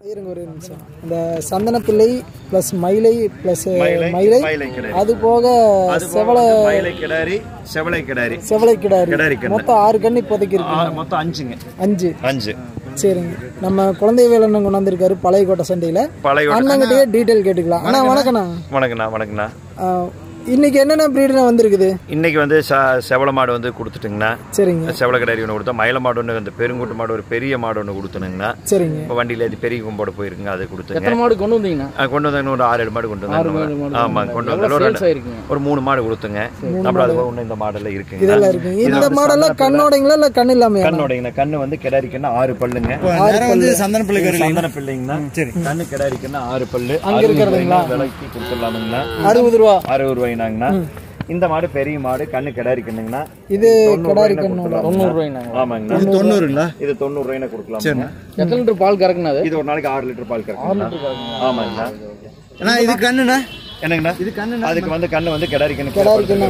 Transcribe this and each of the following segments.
இருங்க ஒரு நிமிஷம் இந்த சந்தனப்பிள்ளை ப்ளஸ் மயிலை ப்ளஸ் மயிலை, மயிலை மயிலை கிடையாது. அது போக அது போக செவலை வந்து மயிலை கிடாரி செவலை கிடாரி செவலை கிடாரி கிடாரி கண்ணு. மொத்தம் ஆறு கண்ணு இப்போதைக்கு இருக்கு ஆ, மொத்தம் அஞ்சுங்க அஞ்சு அஞ்சு சரிங்க நம்ம குழந்தை வேலண்ணன் கொண்டாந்துருக்காரு பழைய கோட்டை சண்டையில பழைய அண்ணங்கிட்டயே டீட்டெயில் கேட்டுக்கலாம் அண்ணா வணக்கண்ணா வணக்கண்ணா வணக்கண்ணா ஆ, இன்னைக்கு என்னென்ன ப்ரீடுனா வந்திருக்குது இன்னைக்கு வந்து ச- செவல மாடு வந்து கொடுத்துட்டுங்கண்ணா சரிங்க செவல கிடாரி ஒன்று கொடுத்தோம் மயில மாடு ஒன்று அந்த பெருங்குட்டு மாடு ஒரு பெரிய மாடு ஒன்று கொடுத்தனுங்கண்ணா சரிங்க இப்போ வண்டியில் ஏற்றி பெரிய கும்போட போயிருக்குங்க அது கொடுத்துங்க எத்தனை மாடு கொண்டு வந்தீங்கண்ணா ஆ, கொண்டு வந்தாங்க ஒரு ஆறு ஏழு மாடு கொண்டு வந்தாங்க ஆமாம் கொண்டு வந்தாங்க ஒரு சேல்ஸ் ரெண்டு- ஆயிருக்குங்க ஒரு மூணு மாடு கொடுத்துங்க அப்புறம் அது போக இன்னும் இந்த மாடெல்லாம் இருக்குங்க இதெல்லாம் இருக்குங்க இந்த மாடெல்லாம் கண்ணோடைங்களா இல்லை கண்ணு இல்லாமையா கண்ணோடைங்கண்ணா கண்ணு வந்து கிடாரி கண்ணு ஆறு பல்லுங்க நேரம் வந்து சந்தன பிள்ளை சந்தன பிள்ளைங்கண்ணா சரி கண்ணு கிடாரி கண்ணு ஆறு பல்லு அங்க இருக்கிறதுங்களா? விலைக்கு கொடுத்துடலாமுங்கண்ணா அறுபது ரூபா அறுபது ரூபாய்னாங்கண்ணா இந்த மாடு பெரிய மாடு கண்ணு கிடாரி கண்ணுங்கண்ணா இது தொண்ணூறு கிடாரி ரூபாய்னா கண்ணோட கொடுத்துடலாமுங்கண்ணா. தொண்ணூறு ரூபாய்ண்ணா ஆமாங்கண்ணா இது தொண்ணூறுங்களா இது தொண்ணூறு ரூபாய்னா கொடுக்கலாம் எத்தனை லிட்டர் பால் கறக்குண்ணா அது இது ஒரு நாளைக்கு ஆறு லிட்டர் பால் கறக்குங்கண்ணா ஆமாங்கண்ணா அண்ணா இது கண்ணுண்ணா என்னங்கண்ணா இது கண்ணு அதுக்கு வந்து கண்ணு வந்து கிடாரி கண்ணு கிடாரி கண்ணு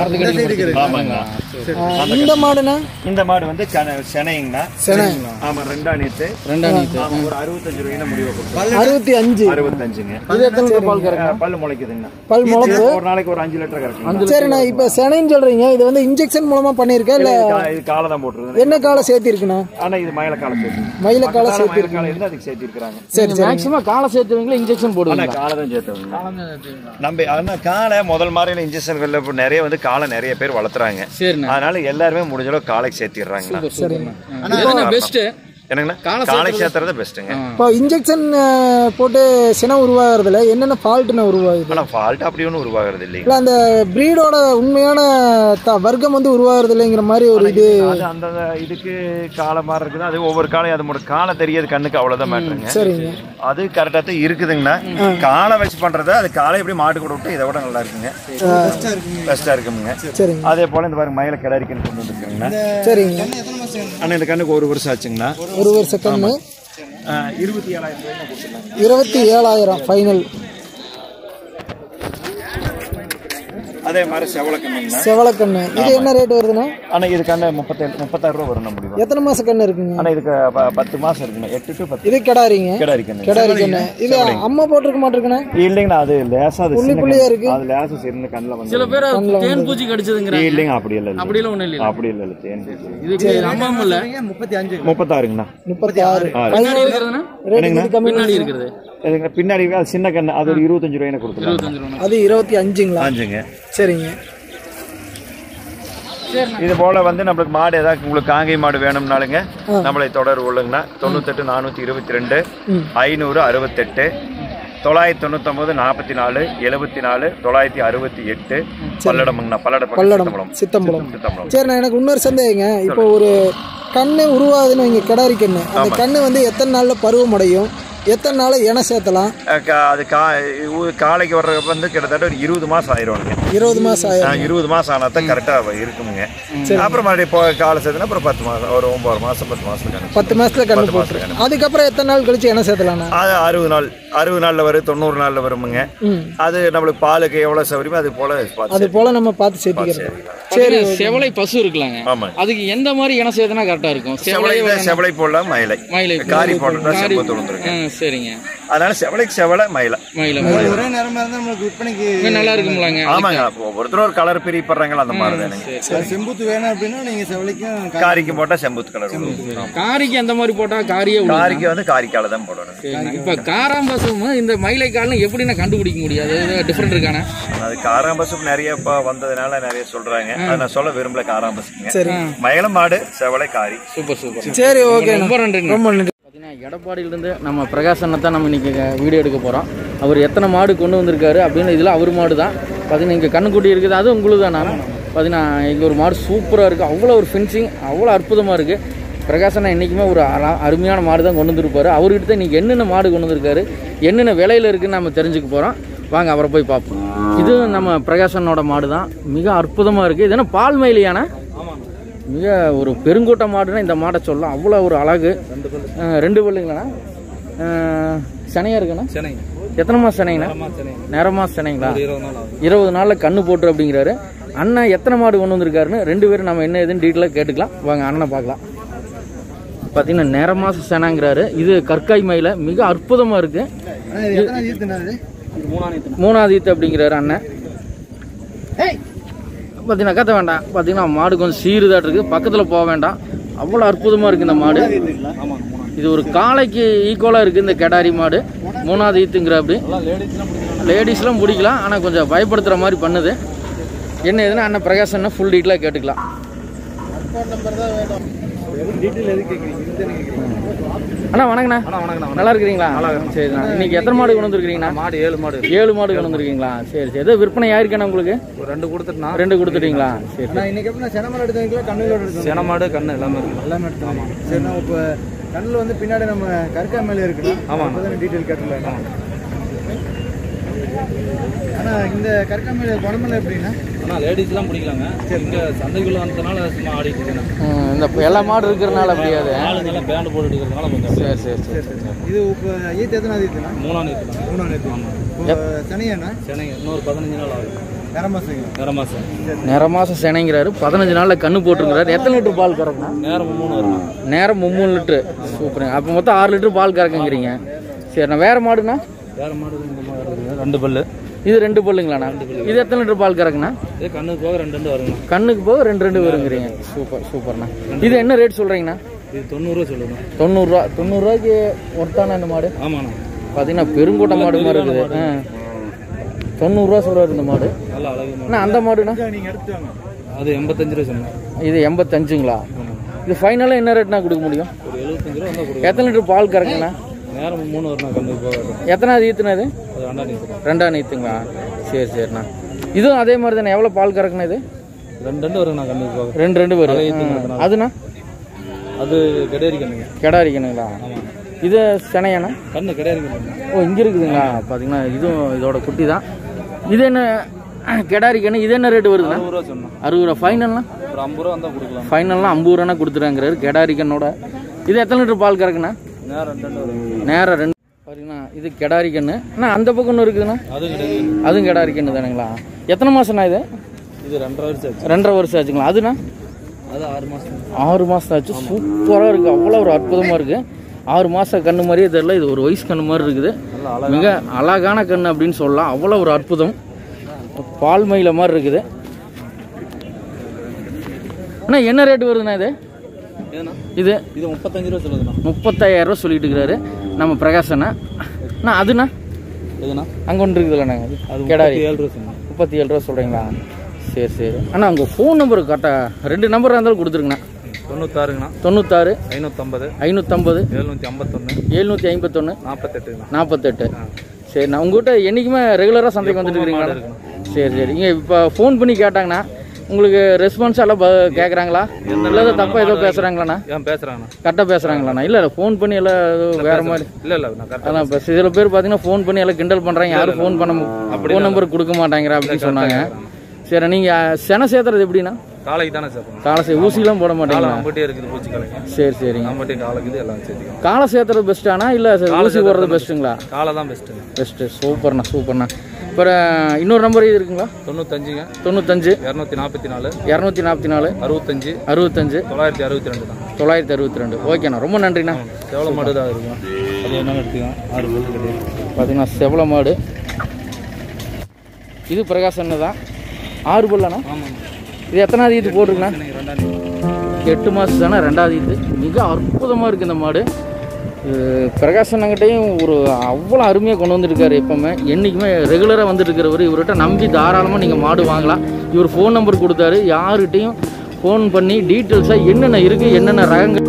அங்க ஆமாங்கண்ணா ஆ, இந்த மாடுனா இந்த மாடு வந்து கண- செனைங்கண்ணா செனை ஆமா ரெண்டாம் நீத்து ரெண்டாம் நீத்து ஆமா ஒரு அறுபத்தஞ்சு ரூபாய்னா முடிவு கொடுக்கலாம் அறுபத்தி அஞ்சு அறுபத்தஞ்சுங்க இது எத்தனை லிட்டர் பால் கறக்கு ஆ, பல்லு முளைக்குதுங்கண்ணா பல் முளைப்பு ஒரு நாளைக்கு ஒரு அஞ்சு லிட்டர் கறக்குங்க சரிண்ணா இப்ப செனைன்னு சொல்றீங்க இது வந்து இன்ஜெக்ஷன் மூலமா பண்ணிருக்கா இல்ல இது கா- இது காலை தான் போட்டுருது என்ன காலம் சேர்த்தி இருக்குண்ணா ஆனா இது மயில காலை சேர்த்து மயில காலம் மயில சேர்த்தி காலை இருந்து அதுக்கு சேர்த்து இருக்கிறாங்க சரி சரி மேக்ஸிமம் காலை சேர்த்துவீங்களா இன்ஜெக்ஷன் ஆனா போடுவீங்களா காலை தான் சேர்த்தவங்க நம்ம ஆனா காலை முதல் மாதிரியான இன்ஜெக்ஷன்கள்ல இப்ப நிறைய வந்து காலை நிறைய பேர் வளர்த்துறாங்க சரிண்ணா அதனால எல்லாருமே முடிஞ்ச அளவு காலைக்கு சேர்த்திடுறாங்கண்ணா சரிண்ணா எதுனா பெஸ்ட் என்னங்கண்ணா காலை காலைக்கு சேர்த்துறது பெஸ்ட்டுங்க இப்போ இன்ஜெக்ஷன் போட்டு சினம் உருவாகிறதுல என்னென்ன ஃபால்ட்னா உருவாகுது ஆனா ஃபால்ட் அப்படி ஒன்றும் உருவாகிறது இல்லைங்க இல்ல அந்த பிரீடோட உண்மையான த- வர்க்கம் வந்து உருவாகிறது இல்லைங்கிற மாதிரி ஒரு இது அது அந்த இதுக்கு காலை மாதிரி இருக்குது அது ஒவ்வொரு காலையும் அது ஒரு காலை தெரியாது கண்ணுக்கு அவ்வளவுதான் மேட்ருங்க சரிங்க அது கரெக்டா தான் இருக்குதுங்கண்ணா காலை வச்சு பண்றத அது காலை எப்படி மாட்டு கூட விட்டு இதை விட நல்லா இருக்குங்க பெஸ்டா இருக்குங்க சரிங்க அதே போல இந்த பாருங்க மயில கிடாரிக்கன்னு கொண்டு வந்துருக்குங்கண்ணா சரிங்க ஆனா இந்த கண்ணுக்கு ஒரு வருஷம் ஆச்சுங்கண்ணா ஒரு வருஷ கண்ணு ஆஹ் இருபத்தி ஏழாயிரம் ரூபாய் கொடுத்துருந்தாங்க இருபத்தி ஏழாயிரம் ஃபைனல் அதே மாதிரி செவல கண்ணுங்கண்ணா செவலக்கண்ணு இது என்ன ரேட் வருதுண்ணா ஆனா இது கண்ணு முப்பத்தேழு முப்பத்தாயிரம் ரூபாய் வரும் முடியும் எத்தனை மாச கண்ணு இருக்குங்க ஆனா இதுக்கு ப- பத்து மாசம் இருக்குங்க எட்டு டு பத்து இது கிடாரிங்க கிடாரி கண்ணு கிடாரி கண்ணு இது அம்மா போட்டிருக்க மாட்டிருக்குண்ணா இல்லைங்கண்ணா அது லேசா அது சின்ன புள்ளியா கண்ணு. இருக்கு. அது லேசா சின்ன கண்ணுல வந்து சில பேர் தேன் பூச்சி கடிச்சதுங்கிறாங்க இல்லைங்க அப்படி இல்ல இல்ல. அப்படியெல்லாம் ஒண்ணும் இல்ல அப்படி இல்ல இல்ல தேன் பூச்சி. இது நம்பாம இல்ல முப்பத்தி அஞ்சு முப்பத்தாறுங்கண்ணா முப்பத்தி ஆறு பின்னாடி இருக்கிறதுனா ரேட் இது கம்மி பின்னாடி இருக்கிறது இதுங்க பின்னாடி இருக்கு, அது சின்ன கண்ணு அது ஒரு இருபத்தஞ்சு ரூபாய்னு கொடுத்துருவாங்க இருபத்தஞ்சு ரூபா அது இருபத்தி அஞ்சுங்களா அஞ்சுங்க சரிங்க இது போல வந்து நம்மளுக்கு மாடு ஏதாவது உங்களுக்கு காங்கை மாடு வேணும்னாலுங்க நம்மளை தொடர்பு கொள்ளுங்கண்ணா தொண்ணூத்தெட்டு நானூத்தி இருபத்தி ரெண்டு ஐநூறு அறுபத்தெட்டு தொள்ளாயிரத்தி தொண்ணூத்தொன்பது நாற்பத்தி நாலு எழுபத்தி நாலு தொள்ளாயிரத்தி அறுபத்தி எட்டு பல்லடமுங்கண்ணா பல்லட பக்கம் பல்லடம் சித்தம்பலம். சித்தம்பலம் சித்தம்பலம் சரிண்ணா எனக்கு இன்னொரு சந்தேகங்க இப்போ ஒரு கண்ணு உருவாகுதுன்னு வைங்க கிடாரி கண்ணு அந்த கண்ணு வந்து எத்தனை நாள்ல பருவம் அடையும் எத்தனை நாள் என சேர்த்தலாம் அஹ் கா- அது கா ஊ- காலைக்கு வர்ற வந்து கிட்டத்தட்ட ஒரு இருபது மாசம் ஆயிரும்ங்க இருபது மாசம் ஆயிரம் இருபது மாசம் ஆனா தான் கரெக்டா இருக்குமுங்க அப்புறம் மறுபடியும் இப்போ காலை சேர்த்துனா அப்புறம் பத்து மாசம் ஒரு ஒன்பது மாசம் பத்து மாசம் கணக்கு. பத்து மாசத்துல கண்ணு பத்து மாசம் போட்டுரு கணக்கு. அதுக்கப்புறம் எத்தனை நாள் கழிச்சு என்ன சேர்த்தலாம்ண்ணா அது அறுபது நாள் அறுபது நாள்ல வரும் தொண்ணூறு நாள்ல வருமுங்க ம் அது நம்மளுக்கு பாலுக்கு எவ்வளவு சௌகரியமோ அது போல பார்த்து அது போல நம்ம பார்த்து சேர்த்துக்கிறோம் சேர்த்துக்கலாம். சரி செவலை பசு இருக்குலாங்க ஆமாங்க அதுக்கு எந்த மாதிரி இனம் சேர்த்தனா கரெக்டா இருக்கும் செவலை செவலை செவலை போடலாம் மயிலை மயிலை காரி போட்டா காரி- செம்பத்து விழுந்துருங்க ஆ, சரிங்க அதனால செவலைக்கு செவலை மயிலை மயிலை ஒரே நேரமா இருந்தா நம்மளுக்கு விற்பனைக்கு இன்னும் நல்லா இருக்கும்லாங்க ஆமாங்க ஒவ்வொருத்தரும் ஒரு கலர் பிரிப்படுறாங்களா அந்த மாதிரி தானுங்க அது செம்புத்து வேணும் அப்படின்னா நீங்க செவலைக்கும் காரிக்கு போட்டா செம்புத்து கலர் விழுவும். ஆமா. காரிக்கு எந்த மாதிரி போட்டா காரியே விழும். காரிக்கு வந்து காரிக்கால தான் போடணும் சரிண்ணா. இப்ப காராம்பசும் இந்த மயிலை காலம் எப்படின்னா கண்டுபிடிக்க முடியாது டிஃபரெண்ட் இருக்கானே அது காராம்பசும் நிறைய இப்போ வந்ததுனால நிறைய சொல்றாங்க அதை நான் சொல்ல விரும்பல காராம்பசுங்க சரி மயில மாடு செவலை காரி சூப்பர் சூப்பர் சரி ஓகே ரொம்ப நன்றி ரொம்ப நன்றி பார்த்தீங்கன்னா எடப்பாடியிலேருந்து நம்ம பிரகாசனை தான் நம்ம இன்றைக்கி வீடியோ எடுக்க போகிறோம் அவர் எத்தனை மாடு கொண்டு வந்திருக்காரு அப்படின்னு இதில் அவர் மாடு தான் பார்த்தீங்கன்னா இங்கே கண்ணுக்குட்டி இருக்குது அது உங்களுக்கு தான் நான் பார்த்தீங்கன்னா இங்கே ஒரு மாடு சூப்பராக இருக்குது அவ்வளோ ஒரு ஃபென்சிங் அவ்வளோ அற்புதமாக இருக்குது பிரகாசனா என்றைக்குமே ஒரு அர- அருமையான மாடு தான் கொண்டு வந்திருப்பாரு அவர்கிட்ட தான் இன்றைக்கி என்னென்ன மாடு கொண்டு வந்திருக்காரு என்னென்ன விலையில் இருக்குன்னு நம்ம தெரிஞ்சுக்க போகிறோம் வாங்க அவரை போய் பார்ப்போம் இது நம்ம பிரகாசனோட மாடு தான் மிக அற்புதமாக இருக்குது இது என்ன பால் மயிலியான மிக ஒரு பெருங்கூட்ட மாடுன்னா இந்த மாடை சொல்லலாம் அவ்வளோ ஒரு அழகு அஹ் ரெண்டு பல்லுங்களாண்ணா அஹ் சனையா இருக்குண்ணா சென்னை எத்தனை மாதம் சனைங்கண்ணா நேரமா சனைங்களா இருபது நாளில் கண்ணு போட்டு அப்படிங்கிறாரு அண்ணன் எத்தனை மாடு கொண்டு வந்திருக்காருன்னு ரெண்டு பேரும் நம்ம என்ன ஏதுன்னு டீட்டெயிலாக கேட்டுக்கலாம் வாங்க அண்ணனை பார்க்கலாம் பார்த்தீங்கன்னா நேரமாச சேனாங்கிறாரு இது கற்காய் மயில மிக அற்புதமாக இருக்குது அண்ணா இது எத்தனை ஈத்துண்ணா இது மூணாவது ஈத்து அப்படிங்கிறாரு அண்ணன் பார்த்தீங்கன்னா கத்த வேண்டாம் பார்த்தீங்கன்னா மாடு கொஞ்சம் சீருதாட்டு இருக்குது பக்கத்தில் போக வேண்டாம் அவ்வளோ அற்புதமாக இருக்குது இந்த மாடு இது ஒரு காளைக்கு ஈக்குவலாக இருக்குது இந்த கெடாரி மாடு மூணாவது ஈத்துங்கிற அப்படி லேடிஸ்லாம் பிடிக்கலாம் ஆனால் கொஞ்சம் பயப்படுத்துகிற மாதிரி பண்ணுது என்ன எதுனா அண்ணன் பிரகாஷ் அண்ணன் ஃபுல் டீட்டெயிலாக கேட்டுக்கலாம் டீட்டெயில் எது கேட்குறீங்க இது தானே கேட்குறீங்க அண்ணா வணக்கண்ணா நல்லா இருக்கிறீங்களா சரிண்ணா இன்னைக்கு எத்தனை மாடு கொண்டு வந்துருக்கீங்கண்ணா மாடு ஏழு மாடு ஏழு மாடு கொண்டு வந்துருக்கீங்களா சரி சரி எதோ விற்பனை ஆயிருக்கேண்ணா உங்களுக்கு ஒரு ரெண்டு கொடுத்துட்டுனா ரெண்டு கொடுத்துட்டீங்களா சரி அண்ணா இன்னைக்கு எப்படி செனமரம் எடுத்தீங்களா கண்ணுகளோட எடுத்தோம் சென மாடு கண்ணு எல்லாமே இருக்கு எல்லாமே எடுத்தோம் சரி நான் இப்போ கண்ணில் வந்து பின்னாடி நம்ம கற்கா மேலே இருக்குண்ணா ஆமாம். அப்போ தான் டீட்டெயில் கேட்டுலாம் ஆனால் இந்த கற்கா மேலே குடம்புல எப்படின்னா ஆனால் லேடிஸ்லாம் பிடிக்கலாங்க இங்கே சந்தைக்குள்ள வந்ததுனால சும்மா ஆடிட்டு இருக்கேன் ம், இந்த எல்லா மாடு இருக்கிறனால அப்படியாது ஆளுங்கெல்லாம் பேண்ட் போட்டு இருக்கிறதுனால கொஞ்சம் சரி சரி சரி இது இப்போ ஈத்து எத்தனை ஈத்துண்ணா மூணாம் நேற்று மூணாம் நேற்று இப்போ சனியாண்ணா சென்னை இன்னொரு பதினஞ்சு நாள் ஆகும் வேற மாதம் வேற மாதம் நிற மாதம் சேனைங்கிறாரு பதினஞ்சு நாளில் கண்ணு போட்டுருங்கிறாரு எத்தனை லிட்டர் பால் கறக்குண்ணா நேரம் மூணு வரணும் நேரம் மூணு லிட்டரு சூப்பருங்க அப்போ மொத்தம் ஆறு லிட்டர் பால் கறக்குங்கிறீங்க சரிண்ணா வேற மாடுண்ணா வேற மாடு இந்த மாதிரி இருக்குது ரெண்டு பல்லு இது ரெண்டு பல்லுங்களாண்ணா இது எத்தனை லிட்டர் பால் கறக்குண்ணா இதே கண்ணுக்கு போக ரெண்டு ரெண்டு வருங்க கண்ணுக்கு போக ரெண்டு ரெண்டு வருங்கிறீங்க சூப்பர் சூப்பர்ண்ணா இது என்ன ரேட் சொல்கிறீங்கண்ணா இது தொண்ணூறுரூவா சொல்லுங்க தொண்ணூறுரூவா தொண்ணூறுரூவாய்க்கு ஒருத்தான இந்த மாடு ஆமாண்ணா பார்த்தீங்கன்னா பெருங்கூட்ட மாடு மாதிரி இருக்குது ஆ தொண்ணூறுரூவா சொல்கிறாரு இந்த மாடு நல்ல அழகு மாடு அண்ணா அந்த மாடுண்ணா நீங்கள் எடுத்து வாங்க அது எண்பத்தஞ்சு ரூபா சொன்னேன் இது எண்பத்தஞ்சுங்களா இது ஃபைனலாக என்ன ரேட்னா கொடுக்க முடியும் ஒரு எழுபத்தஞ்சு ரூபா வந்தால் கொடுக்கும் எத்தனை லிட்டர் பால் கறக்குண்ணா நேரம் மூணு வரணும் கண்ணுக்கு போக எத்தனாவது ஈத்துனா இது அது ரெண்டாம் நேற்று ரெண்டாம் நீத்துங்களா சரி சரிண்ணா இதுவும் அதே மாதிரி தானே எவ்வளோ பால் கறக்குண்ணா இது ரெண்டு ரெண்டு வருங்கண்ணா கண்ணுக்கு போக ரெண்டு ரெண்டு வரும் ஆ. அதுண்ணா அது கிடையாது கண்ணுங்க கெடாரிக்கணுங்களா இது செனையாண்ணா கண்ணு கிடையாது கண்ணுங்க ஓ இங்கே இருக்குதுங்களா பார்த்தீங்கன்னா இதுவும் இதோட குட்டி தான் இது என்ன கெடாரிக்கணு இது என்ன ரேட்டு வருதுண்ணா அறுபது ரூபா சொன்னோம் அறுபது ரூபா ஃபைனல்னா ஒரு ஐம்பது ரூபா வந்தால் கொடுக்கலாம் ஃபைனல்லாம் ஐம்பது ரூபா கொடுத்துறாங்கிறாரு கெடாரிக்கண்ணோட இது எத்தனை லிட்டர் பால் கறக்குண்ணா நேரம் ரெண்டு ரெண்டு வருங்க நேரம் ரெண்டு பாருங்கண்ணா இது கெடாரி கண்ணு அண்ணா அந்த பக்கம் ஒன்று இருக்குதுண்ணா அது கிடையாது அதுவும் கெடாரி கண்ணு தானுங்களா எத்தனை மாதம்ண்ணா இது இது ரெண்டரை வருஷம் ஆச்சு ரெண்டரை வருஷம் ஆச்சுங்களா அதுண்ணா அது ஆறு மாதம் ஆறு மாதம் ஆச்சு சூப்பராக இருக்குது அவ்வளோ ஒரு அற்புதமாக இருக்குது ஆறு மாதம் கண்ணு மாதிரியே தெரில இது ஒரு வயசு கண்ணு மாதிரி இருக்குது மிக அழகான கண்ணு அப்படின்னு சொல்லலாம் அவ்வளோ ஒரு அற்புதம் பால் மயில மாதிரி இருக்குது அண்ணா என்ன ரேட்டு வருதுண்ணா இது ஏன்னா இது இது முப்பத்தஞ்சு ரூபா சொல்லுதுண்ணா முப்பத்தாயிரம் ரூபா சொல்லிட்டு இருக்கிறாரு நம்ம பிரகாஷ் அண்ணா அண்ணா அதுண்ணா எதுண்ணா அங்கே ஒன்று இருக்குதுல்லண்ணா அது கெடாரி முப்பத்தி ஏழு ரூபா சொன்னேன் முப்பத்தி ஏழு ரூபா சொல்கிறீங்களா சரி சரி அண்ணா உங்கள் ஃபோன் நம்பர் கரெக்டாக ரெண்டு நம்பராக இருந்தாலும் கொடுத்துருங்கண்ணா தொண்ணூத்தாறுங்கண்ணா தொண்ணூத்தாறு ஐநூற்றம்பது ஐநூற்றம்பது எழுநூற்றி ஐம்பத்தொன்று எழுநூற்றி ஐம்பத்தொன்று நாற்பத்தெட்டுங்கண்ணா நாற்பத்தெட்டு சரிண்ணா உங்ககிட்ட என்றைக்குமே ரெகுலராக சந்தைக்கு வந்துட்டு இருக்கிறீங்களா சரி சரி இங்கே இப்போ ஃபோன் பண்ணி கேட்டாங்கண்ணா உங்களுக்கு ரெஸ்பான்ஸ் எல்லாம் ப கேட்குறாங்களா இல்லை தப்பாக ஏதோ பேசுகிறாங்களாண்ணா ஏன் பேசுகிறாங்கண்ணா கரெக்டாக பேசுகிறாங்களாண்ணா இல்லை இல்லை ஃபோன் பண்ணி எல்லாம் ஏதோ வேறு மாதிரி இல்லை இல்லை நான் கரெக்டாக அதான் இப்போ சில பேர் பார்த்தீங்கன்னா ஃபோன் பண்ணி எல்லாம் கிண்டல் பண்ணுறாங்க யாரும் ஃபோன் பண்ண ஃபோன் நம்பர் கொடுக்க மாட்டாங்கிற அப்படின்னு சொன்னாங்க சரி நீங்கள் செனை சேர்த்துறது எப்படின்னா காலைக்கு தானே சேர்ப்போம் காலை சே ஊசிலாம் போட காலை மாட்டீங்களா அம்பட்டே இருக்குது பூச்சி காலைக்கு சரி சரிங்க அம்பட்டே காலைக்குது எல்லாம் சேர்த்துக்கலாம் காலை சேர்த்துறது பெஸ்ட்டானா இல்லை ஊசி போடுறது பெஸ்ட்டுங்களா காலை தான் பெஸ்ட்டுங்க பெஸ்ட்டு சூப்பர்ண்ணா சூப்பர்ண்ணா அப்புறம் இன்னொரு நம்பர் இது இருக்குங்களா தொண்ணூத்தஞ்சுங்க தொண்ணூத்தஞ்சு இரநூத்தி நாற்பத்தி நாலு இரநூத்தி நாற்பத்தி நாலு அறுபத்தஞ்சு அறுபத்தஞ்சு தொள்ளாயிரத்தி அறுபத்தி ரெண்டு தான் தொள்ளாயிரத்தி அறுபத்தி ரெண்டு ஓகேண்ணா ரொம்ப நன்றிண்ணா எவ்வளோ மாடு தான் இருக்குங்க அது என்ன எடுத்துக்கலாம் ஆறு பல்லு கிடையாது பார்த்தீங்கன்னா செவல மாடு இது பிரகாசன்னு தான் ஆறு பல்லண்ணா ஆமாம் இது எத்தனாவது இது போட்டிருக்குண்ணா இன்னைக்கு ரெண்டாம் தேதி எட்டு மாதம் தானே ரெண்டாவது இது மிக அற்புதமாக இருக்குது இந்த மாடு இது பிரகாசனங்கிட்டையும் ஒரு அவ்வளோ அருமையாக கொண்டு வந்திருக்காரு எப்போவுமே என்றைக்குமே ரெகுலராக வந்துட்டு இருக்கிறவர் இவர்கிட்ட நம்பி தாராளமாக நீங்கள் மாடு வாங்கலாம் இவர் ஃபோன் நம்பர் கொடுத்தாரு யாருக்கிட்டையும் ஃபோன் பண்ணி டீட்டெயில்ஸாக என்னென்ன இருக்குது என்னென்ன ரகங்கள்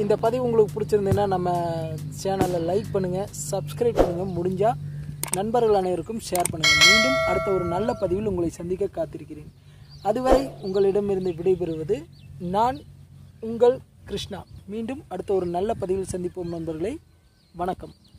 இந்த பதிவு உங்களுக்கு பிடிச்சிருந்ததுன்னா நம்ம சேனலை லைக் பண்ணுங்கள் சப்ஸ்கிரைப் பண்ணுங்கள் முடிஞ்சால் நண்பர்கள் அனைவருக்கும் ஷேர் பண்ணுங்கள் மீண்டும் அடுத்த ஒரு நல்ல பதிவில் உங்களை சந்திக்க காத்திருக்கிறேன் அதுவரை உங்களிடமிருந்து விடைபெறுவது நான் உங்கள் கிருஷ்ணா மீண்டும் அடுத்த ஒரு நல்ல பதிவில் சந்திப்போம் நண்பர்களே வணக்கம்